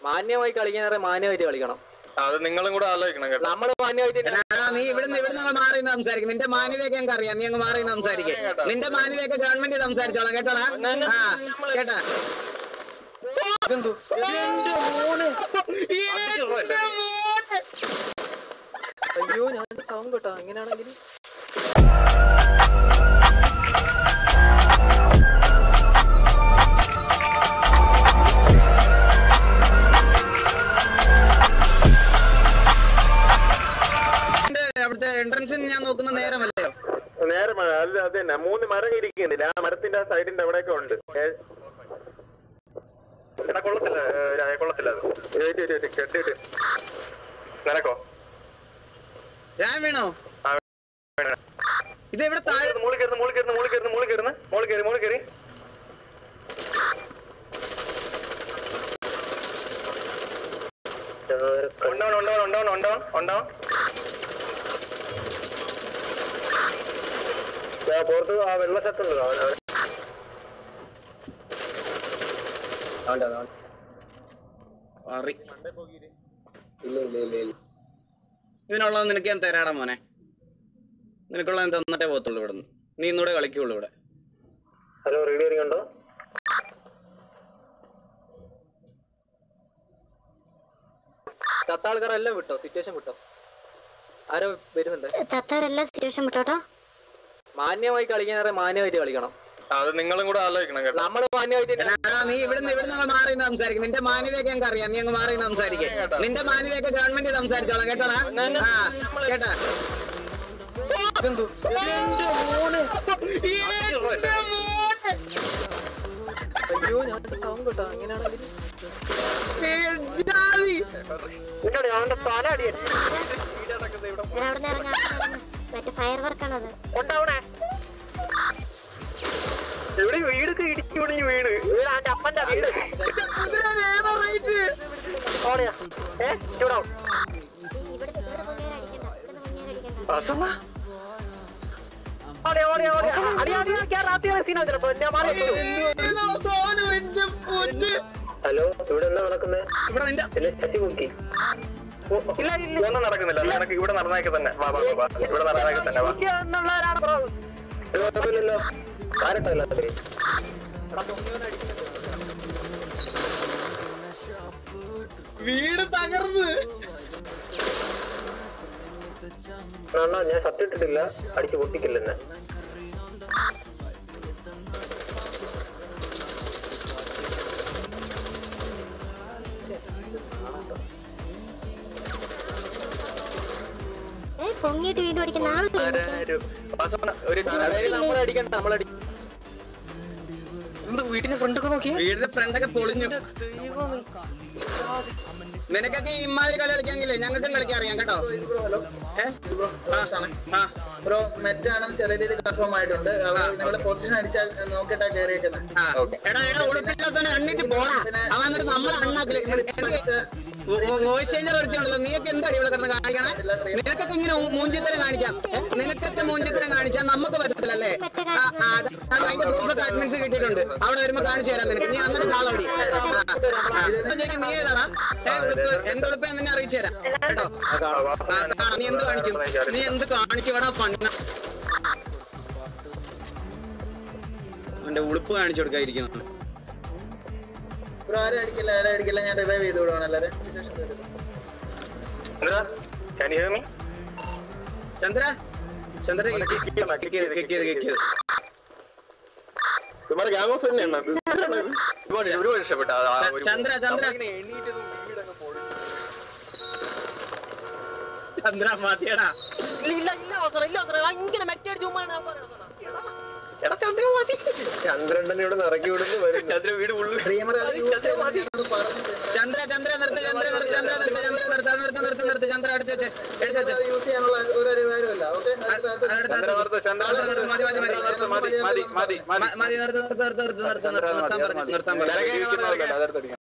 മാന്യമായി കളിക്കാൻ മാന്യമായിട്ട് കളിക്കണം അത് നിങ്ങളും കൂടെ ആലോചിക്കണം കേട്ടോ നമ്മള് മാന്യമായിട്ട് എടാ, നീ ഇവിടുന്ന് ഇവിടുന്ന് അങ്ങ് മാറി നിന്ന് സംസാരിക്കും നിന്റെ മാന്യതയൊക്കെ ഞങ്ങൾക്ക് അറിയാം നീ അങ്ങ് മാറി നിന്ന് സംസാരിക്കും നിന്റെ മാന്യതയൊക്കെ ഗവൺമെന്റ് സംസാരിച്ചോളാം കേട്ടോടാ ആ കേട്ടാ അയ്യോ ഞാൻ ചാവും കേട്ടോ അങ്ങനെയാണെങ്കിൽ ഇതിന്റെ അവിടുത്തെ എൻട്രൻസിന് ഞാൻ നോക്കുന്ന നേരമല്ലേ നേരെ മഴ അല്ല അത് തന്നെ മൂന്ന് മരം ഇരിക്കുന്നില്ല ആ മരത്തിന്റെ ആ സൈഡിന്റെ അവിടെയൊക്കെ ഉണ്ട് ഏ, എടാ കൊള്ളത്തില്ല ഏ, രായ, കൊള്ളത്തില്ല അത് ഏറ്റ് ഏറ്റ് ഏറ്റ് കെട്ടിട്ട് നിനക്കോ ഞാൻ വീണോ ആ, ഇത് ഇവിടെ താഴെ മോളിൽ കയറുന്നു മോളിൽ കയറുന്നു മോളിൽ കയറുന്നു മോളിൽ കയറുന്നു മോളിൽ കയറി മോളിൽ കയറി ഉണ്ടാവണം ഉണ്ടാവണം ഉണ്ടാവണം ഉണ്ടാവണം ഉണ്ടാവണം പുറത്ത് ആ വെള്ള ഷർട്ട് ഉണ്ടല്ലോ അവൻ- അവൻ- അവൻ്റെ അവൻ- അറി ഇതിനുള്ളത് നിനക്ക് ഞാൻ തരാടാ മോനെ നിനക്കുള്ളത് ഞാൻ തന്നിട്ടേ പോകത്തുള്ളൂ ഇവിടുന്ന് നീ ഇന്നൂടെ കളിക്കുള്ളൂ ഇവിടെ ഹലോ റീഡിയറിംഗ് ഉണ്ടോ ചത്ത ആൾക്കാരെല്ലാം വിട്ടോ സിറ്റുവേഷൻ വിട്ടോ ആരോ വരുന്നുണ്ട് ചത്തവരെല്ലാം സിറ്റുവേഷൻ വിട്ടോട്ടോ മാന്യമായി കളിക്കാൻ മാന്യമായിട്ട് കളിക്കണം അത് നിങ്ങളും കൂടെ ആലോചിക്കണം കേട്ടോ നമ്മള് മാന്യമായിട്ട് എടാ, നീ ഇവിടുന്ന് ഇവിടുന്ന് അങ്ങ് മാറി നിന്ന് സംസാരിക്കും നിന്റെ മാന്യതയൊക്കെ ഞങ്ങൾക്ക് അറിയാം നീ അങ്ങ് മാറി നിന്ന് സംസാരിക്കും നിന്റെ മാന്യതയൊക്കെ ഗവൺമെന്റ് സംസാരിച്ചോളാം കേട്ടോടാ ആ കേട്ടാ അയ്യോ ഞാൻ ചാവും കേട്ടോ അങ്ങനെയാണെങ്കിൽ അവന്റെ തല അടിയൻ ഞാൻ അവിടെ നിന്ന് ഇറങ്ങാം മറ്റേ ഫയർ വർക്കാണത് ഇവിടെ വീടൊക്കെ ഇടിച്ചു പൊളിഞ്ഞ് വീട് വീട് അവന്റെ അപ്പന്റെ വീട് ഓടിയാ ഏ ചൂടാവും ഇവിടെ ഇവിടെ പൊങ്ങിയാൽ അടിക്കണ്ട ഇവിടെ പൊങ്ങിയാൽ അടിക്കണ്ട അസമ ഓടിയാ ഓടിയാ ഓടിയാ അടിയാ അടിയാ കേരള ആദ്യം സീനാ ചിലപ്പോ ഞാൻ മാറി ഹലോ ഇവിടെ എന്താ നടക്കുന്നത് ഇവിടെ നിന്റെ ഇല്ല ഇല്ല ഒന്നും നടക്കുന്നില്ല നിനക്ക് ഇവിടെ നടന്നേക്കെ തന്നെ വാ വാ വാ, വാ ഇവിടെ നടന്നേക്കെ തന്നെ വാ കുഴപ്പമില്ലല്ലോ ആരട്ടല്ല വീട് തകർന്ന് അണ്ണാ ഞാൻ ഷർട്ട് ഇട്ടിട്ടില്ല അടിച്ച് പൊട്ടിക്കില്ല എന്നെ ഏ പൊങ്ങിയിട്ട് വീണ്ടും അടിക്കുന്ന ആള് ഒരു നമ്മൾ അടിക്കണ്ട നമ്മളടി വീട്ടിന്റെ ഫ്രണ്ടൊക്കെ നോക്കിയാ വീടിന്റെ ഫ്രണ്ടൊക്കെ പൊളിഞ്ഞു നിനക്കൊക്കെ ഇമാതിരി കളി കളിക്കാമെങ്കിലേ ഞങ്ങൾക്കും കളിക്കാൻ അറിയാം കേട്ടോ ഏ? ആ, ആ. ബ്രോ മെറ്റാണ് ചെറിയ രീതിയിൽ കൺഫേം ആയിട്ടുണ്ട് നിങ്ങളുടെ പൊസിഷൻ അടിച്ചാൽ നോക്കിയിട്ടാ കയറിയേക്കുന്നത് ആ. എടാ എടാ ഉടുപ്പില്ലാത്തവനെ എണ്ണിട്ട് പോടാ അവൻ എന്നിട്ട് നമ്മളെ അണ്ണാക്കില് വോയിസ് ചേഞ്ചർ എടുത്തിട്ടുണ്ടല്ലോ നീയൊക്കെ എന്താടി ഇവിടെ കിടന്ന് കാണിക്കണേ നിനക്കൊക്കെ ഇങ്ങനെ മൂഞ്ചിത്തരം കാണിക്കാം നിനക്കൊക്കെ മൂഞ്ചിത്തരം കാണിച്ചാൽ നമുക്ക് പറ്റത്തില്ലല്ലേ ആ, ആ, അത് അതിന്റെ ഗ്രൂപ്പ് അഡ്മിൻസ് കിട്ടിയിട്ടുണ്ട് അവിടെ വരുമ്പോ കാണിച്ചു തരാം നിനക്ക് നീ എന്നിട്ട് കാളോടി നീ ഏതാടാ ഏ ഉടുപ്പ് എന്റെ ഉടുപ്പ് ഞാൻ നിന്നെ അറിയിച്ചു തരാം കേട്ടോ ആ, കാണാം. നീ എന്ത് കാണിക്കും നീ എന്ത് കാണിക്കും ഇവിടെ പണ്ണ അവന്റെ ഉടുപ്പ് കാണിച്ചു കൊടുക്കാതിരിക്കുന്നുണ്ട് ബ്രോ ആരും അടിക്കില്ല ആരും അടിക്കില്ല ഞാൻ റിവൈവ് ചെയ്ത് വിടുവാണ് എല്ലാവരും സിറ്റുവേഷൻ എന്താ can you hear me? Chandra Chandra kick ചെയ്ത് കിക്ക് ചെയ്ത് കിക്ക് ചെയ്ത് ഇവന്മാര് gang house തന്നെയാണ് അത്. ഒരുപാട് ഒരുപാട് ഇഷ്ടപ്പെട്ടു ആ- ആ ഒരു- ചന്ദ്ര ചന്ദ്ര ചന്ദ്ര മതിയടാ ചന്ദ്രൻ തന്നെ ഇവിടെ നിറക്കി വിടുന്നു വരും ചന്ദ്രൻ വീട് ഉള്ളു ഡ്രീമർ അത് യൂസ് ചെയ്യാൻ പറഞ്ഞു ചന്ദ്ര ചന്ദ്ര നിർത്ത് ചന്ദ്ര നിർത്ത് ചന്ദ്ര നിർത്ത് ചന്ദ്ര നിർത്ത് നിർത്ത് നിർത്ത് നിർത്ത് ചന്ദ്ര അടുത്ത് വെച്ച് എടുത്ത് വെച്ച് അത് യൂസ് ചെയ്യാനുള്ള ഒരു ഒരു കാര്യമില്ല ഓക്കെ അടുത്ത് നിർത്ത് ചന്ദ്രൻ നിർത്ത് മതി മതി മതി മതി മതി മതി മതി മതി നിർത്ത് നിർത്ത് നിർത്ത് നിർത്ത് നിർത്ത് നിർത്ത് നിർത്താൻ പറഞ്ഞു നിർത്താൻ പറഞ്ഞു നിനക്ക്